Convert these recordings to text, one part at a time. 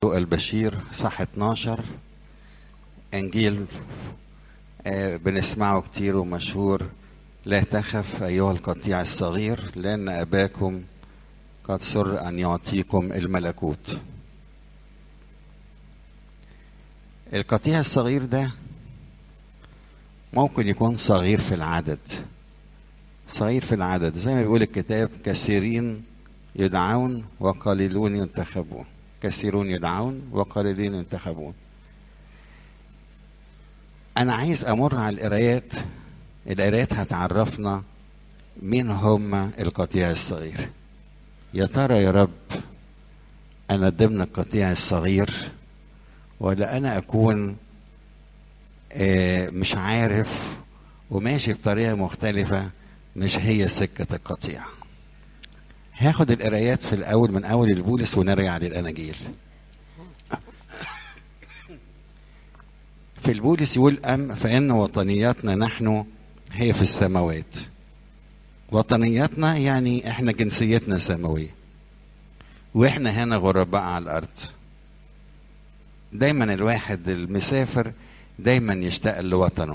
لوقا البشير صح 12 انجيل آه، بنسمعه كتير ومشهور لا تخف ايها القطيع الصغير لان اباكم قد سر ان يعطيكم الملكوت القطيع الصغير ده ممكن يكون صغير في العدد صغير في العدد زي ما بيقول الكتاب كثيرين يدعون وقليلون ينتخبون كثيرون يدعون وقليلين ينتخبون انا عايز امر على القرايات القرايات هتعرفنا مين هم القطيع الصغير يا ترى يا رب انا ضمن القطيع الصغير ولا انا اكون آه، مش عارف وماشي بطريقه مختلفه مش هي سكه القطيع هاخد القرايات في الاول من اول البولس ونرجع للاناجيل في البولس يقول أم فإن وطنياتنا نحن هي في السماوات وطنياتنا يعني احنا جنسيتنا سماوية واحنا هنا غرباء على الأرض دايما الواحد المسافر دايما يشتاق لوطنه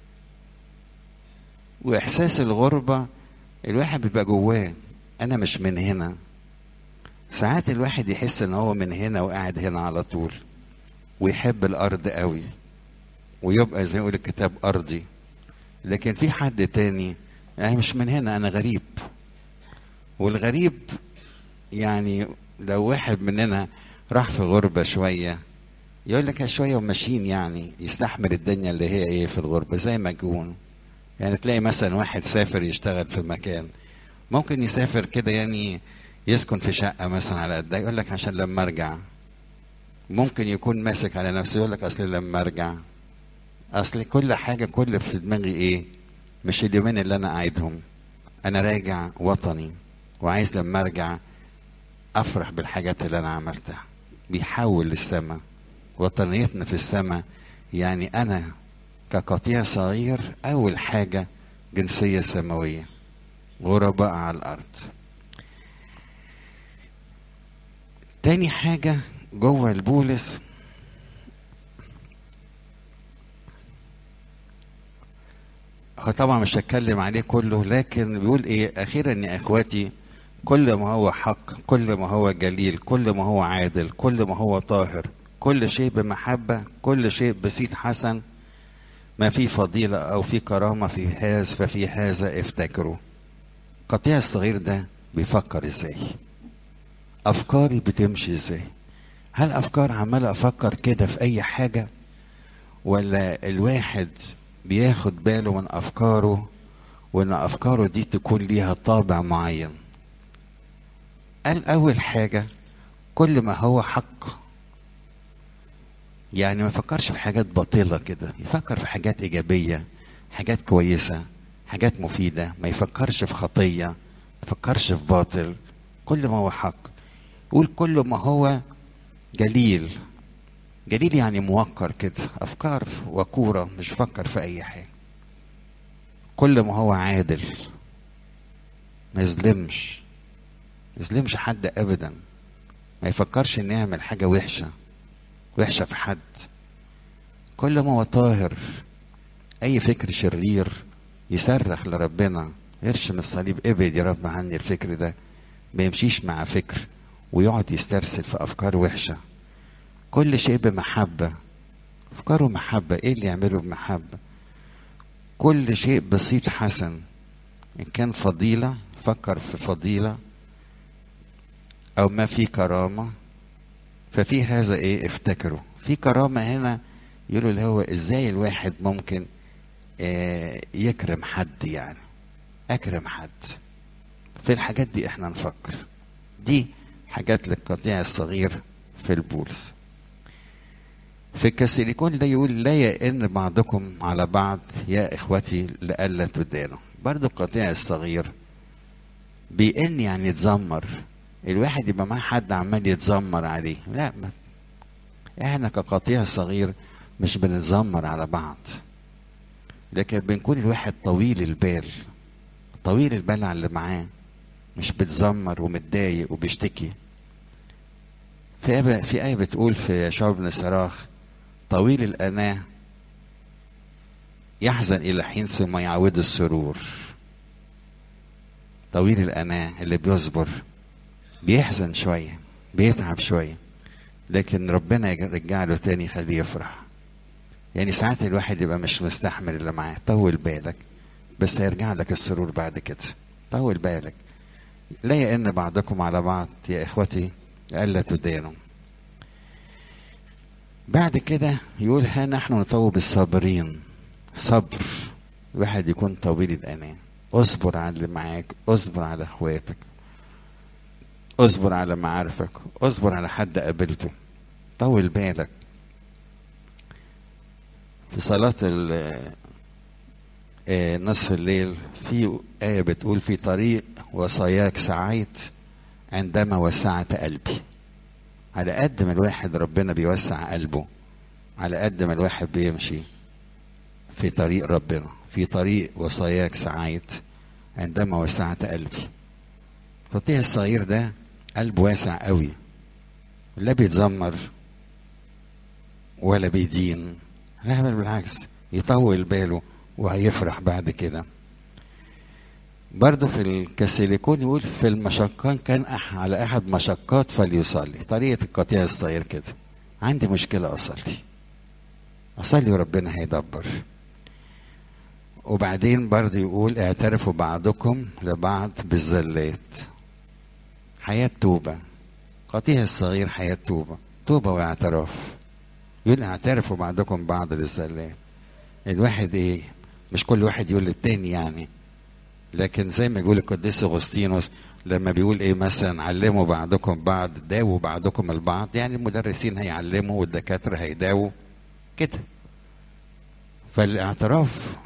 وإحساس الغربة الواحد بيبقى جواه أنا مش من هنا ساعات الواحد يحس ان هو من هنا وقاعد هنا على طول ويحب الارض قوي ويبقى زي ما يقول الكتاب ارضي لكن في حد تاني يعني مش من هنا انا غريب والغريب يعني لو واحد مننا راح في غربة شوية يقول لك شوية وماشيين يعني يستحمل الدنيا اللي هي ايه في الغربة زي ما يكون يعني تلاقي مثلا واحد سافر يشتغل في مكان ممكن يسافر كده يعني يسكن في شقة مثلا على قد يقول لك عشان لما ارجع ممكن يكون ماسك على نفسه يقول لك اصل لما ارجع اصل كل حاجة كل في دماغي ايه مش اليومين اللي انا قاعدهم انا راجع وطني وعايز لما ارجع افرح بالحاجات اللي انا عملتها بيحول للسماء وطنيتنا في السماء يعني انا كقطيع صغير اول حاجة جنسية سماوية غرباء على الارض تاني حاجة جوه البولس هو طبعا مش هتكلم عليه كله لكن بيقول ايه اخيرا يا اخواتي كل ما هو حق كل ما هو جليل كل ما هو عادل كل ما هو طاهر كل شيء بمحبة كل شيء بسيط حسن ما في فضيلة أو في كرامة في هذا ففي هذا افتكروا قطيع الصغير ده بيفكر ازاي افكاري بتمشي ازاي هل افكار عمال افكر كده في اي حاجه ولا الواحد بياخد باله من افكاره وان افكاره دي تكون ليها طابع معين قال اول حاجه كل ما هو حق يعني ما يفكرش في حاجات باطله كده يفكر في حاجات ايجابيه حاجات كويسه حاجات مفيده ما يفكرش في خطيه ما يفكرش في باطل كل ما هو حق يقول كل ما هو جليل جليل يعني موقر كده افكار وكوره مش بفكر في اي حاجه كل ما هو عادل ما يظلمش ما يظلمش حد ابدا ما يفكرش ان يعمل حاجه وحشه وحشه في حد كل ما هو طاهر اي فكر شرير يصرخ لربنا يرشم الصليب ابعد يا رب عني الفكر ده ما يمشيش مع فكر ويقعد يسترسل في افكار وحشه كل شيء بمحبه افكاره محبه ايه اللي يعمله بمحبه كل شيء بسيط حسن ان كان فضيله فكر في فضيله او ما في كرامه ففي هذا ايه افتكروا في كرامه هنا يقولوا اللي هو ازاي الواحد ممكن آه يكرم حد يعني اكرم حد في الحاجات دي احنا نفكر دي حاجات للقطيع الصغير في البولس في الكسيليكون ده يقول لا يئن بعضكم على بعض يا اخوتي لئلا تدانوا برضو القطيع الصغير بيئن يعني يتذمر الواحد يبقى معاه حد عمال يتذمر عليه لا ما احنا كقطيع صغير مش بنتذمر على بعض لكن بنكون الواحد طويل البال طويل البال على اللي معاه مش بتزمر ومتضايق وبيشتكي في آية في آية بتقول في شعب بن صراخ طويل الأناة يحزن إلى حين ثم يعود السرور طويل الأناة اللي بيصبر بيحزن شوية بيتعب شوية لكن ربنا يرجع له تاني يخليه يفرح يعني ساعات الواحد يبقى مش مستحمل اللي معاه طول بالك بس هيرجع لك السرور بعد كده طول بالك لا يئن بعضكم على بعض يا اخوتي الا تدانوا بعد كده يقول ها نحن نطوب الصابرين صبر الواحد يكون طويل الاناه اصبر على اللي معاك اصبر على اخواتك اصبر على معارفك اصبر على حد قابلته طول بالك في صلاة نصف الليل في آية بتقول في طريق وصاياك سعيت عندما وسعت قلبي على قد ما الواحد ربنا بيوسع قلبه على قد ما الواحد بيمشي في طريق ربنا في طريق وصاياك سعيت عندما وسعت قلبي القطيع الصغير ده قلب واسع قوي لا بيتذمر ولا بيدين لا بل بالعكس يطول باله وهيفرح بعد كده برضه في الكاسيليكون يقول في المشقات كان أح على أحد مشقات فليصلي طريقة القطيع الصغير كده عندي مشكلة أصلي أصلي وربنا هيدبر وبعدين برضه يقول اعترفوا بعضكم لبعض بالزلات حياة توبة قطيع الصغير حياة توبة توبة واعتراف يقول اعترفوا بعضكم بعض للزلات الواحد ايه مش كل واحد يقول للتاني يعني لكن زي ما يقول القديس اغسطينوس لما بيقول ايه مثلا علموا بعضكم بعض داووا بعضكم البعض يعني المدرسين هيعلموا والدكاتره هيداووا كده فالاعتراف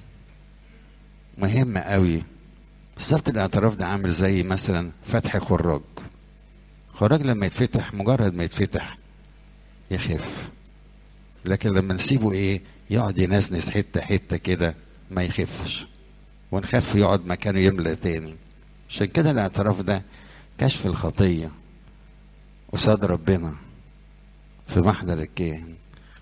مهم قوي بالظبط الاعتراف ده عامل زي مثلا فتح خراج خراج لما يتفتح مجرد ما يتفتح يخف لكن لما نسيبه ايه يقعد ينزنز حته حته كده ما يخفش ونخف يقعد مكانه يملى تاني عشان كده الاعتراف ده كشف الخطيه قصاد ربنا في محضر الكاهن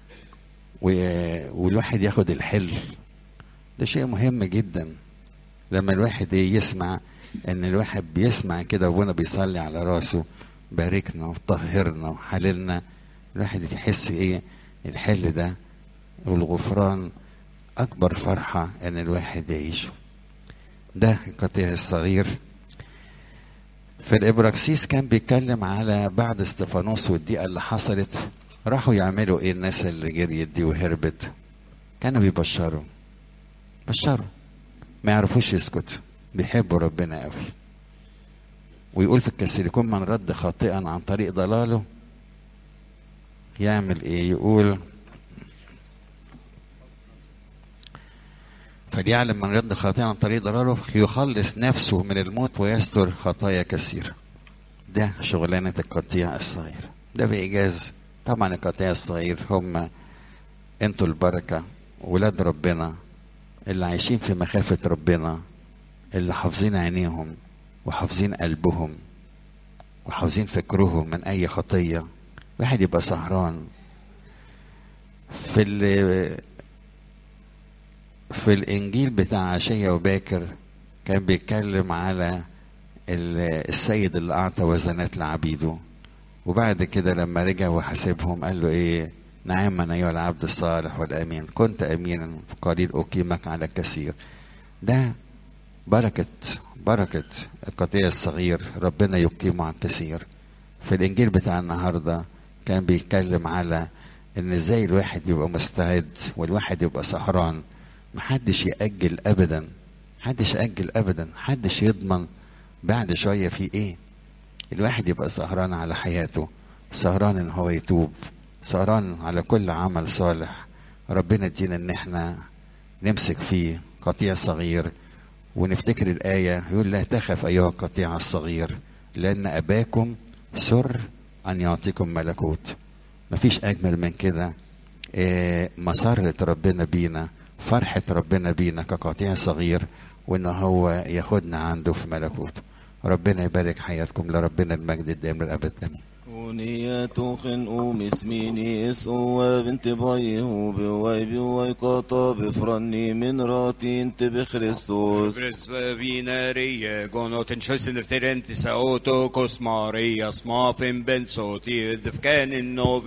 والواحد ياخد الحل ده شيء مهم جدا لما الواحد يسمع ان الواحد بيسمع كده وابونا بيصلي على راسه باركنا وطهرنا وحللنا الواحد يحس ايه الحل ده والغفران اكبر فرحة ان الواحد يعيشه ده القطيع الصغير في الابراكسيس كان بيتكلم على بعد استفانوس والدقيقة اللي حصلت راحوا يعملوا ايه الناس اللي جريت دي وهربت كانوا بيبشروا بشروا ما يعرفوش يسكتوا بيحبوا ربنا قوي ويقول في الكسيليكون من رد خاطئا عن طريق ضلاله يعمل ايه يقول فليعلم من رد خاطئا عن طريق ضلاله يخلص نفسه من الموت ويستر خطايا كثيرة ده شغلانة القطيع الصغير ده بإيجاز طبعا القطيع الصغير هم انتوا البركة ولاد ربنا اللي عايشين في مخافة ربنا اللي حافظين عينيهم وحافظين قلبهم وحافظين فكرهم من أي خطية واحد يبقى سهران في في الإنجيل بتاع عشية وباكر كان بيتكلم على السيد اللي أعطى وزنات لعبيده وبعد كده لما رجع وحاسبهم قال له إيه نعما أيها العبد الصالح والأمين كنت أمينا في قليل أقيمك على كثير ده بركة بركة القطيع الصغير ربنا يقيمه على الكثير في الإنجيل بتاع النهاردة كان بيتكلم على إن إزاي الواحد يبقى مستعد والواحد يبقى سهران محدش يأجل أبدا محدش يأجل أبدا محدش يضمن بعد شوية في إيه الواحد يبقى سهران على حياته سهران إن هو يتوب سهران على كل عمل صالح ربنا ادينا ان احنا نمسك فيه قطيع صغير ونفتكر الآية يقول لا تخف أيها القطيع الصغير لأن أباكم سر أن يعطيكم ملكوت مفيش أجمل من كده إيه مسرة ربنا بينا فرحة ربنا بينا كقطيع صغير وإن هو ياخدنا عنده في ملكوته ربنا يبارك حياتكم لربنا المجد الدائم للأبد آمين ونية خنقو مسميني اسقو بنت بايه بواي بواي قطا بفرني من راتي انت بخريستوس Presbyteriet går nå til kjøssener til rentes auto kosmaria smafen bensoti, the fcanin